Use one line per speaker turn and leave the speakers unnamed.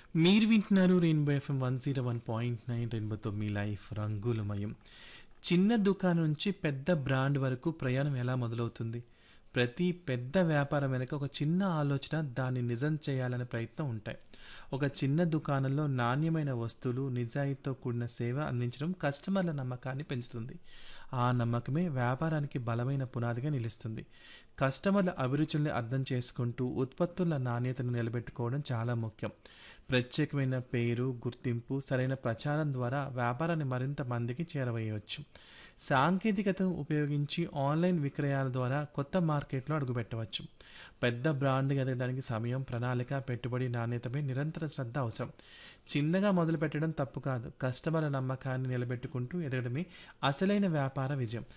మీరు వింటున్నారు rainbow FM one zero one point nine రెయిన్బోతో మీ లైఫ్ రంగులమయం చిన్న దుకాణం నుంచి పెద్ద బ్రాండ్ వరకు ప్రయాణం ఎలా మొదలవుతుంది ప్రతి పెద్ద వ్యాపారం వెనుక ఒక చిన్న ఆలోచన దాన్ని నిజం చేయాలనే ప్రయత్నం ఉంటాయి ఒక చిన్న దుకాణంలో నాణ్యమైన వస్తువులు నిజాయితీతో కూడిన సేవ అందించడం కస్టమర్ల నమ్మకాన్ని పెంచుతుంది ఆ నమ్మకమే వ్యాపారానికి బలమైన పునాదిగా నిలుస్తుంది కస్టమర్ల అభిరుచుల్ని అర్థం చేసుకుంటూ ఉత్పత్తుల నాణ్యతను నిలబెట్టుకోవడం చాలా ముఖ్యం ప్రత్యేకమైన పేరు గుర్తింపు సరైన ప్రచారం ద్వారా వ్యాపారాన్ని మరింత మందికి చేరవేయవచ్చు సాంకేతికతను ఉపయోగించి ఆన్లైన్ విక్రయాల ద్వారా కొత్త మార్కెట్లో అడుగుపెట్టవచ్చు పెద్ద బ్రాండ్ ఎదగడానికి సమయం ప్రణాళిక పెట్టుబడి నాణ్యతపై నిరంతర శ్రద్ధ అవసరం చిన్నగా మొదలు పెట్టడం తప్పు కాదు కస్టమర్ల నమ్మకాన్ని నిలబెట్టుకుంటూ ఎదగడమే అసలైన వ్యాపార విజయం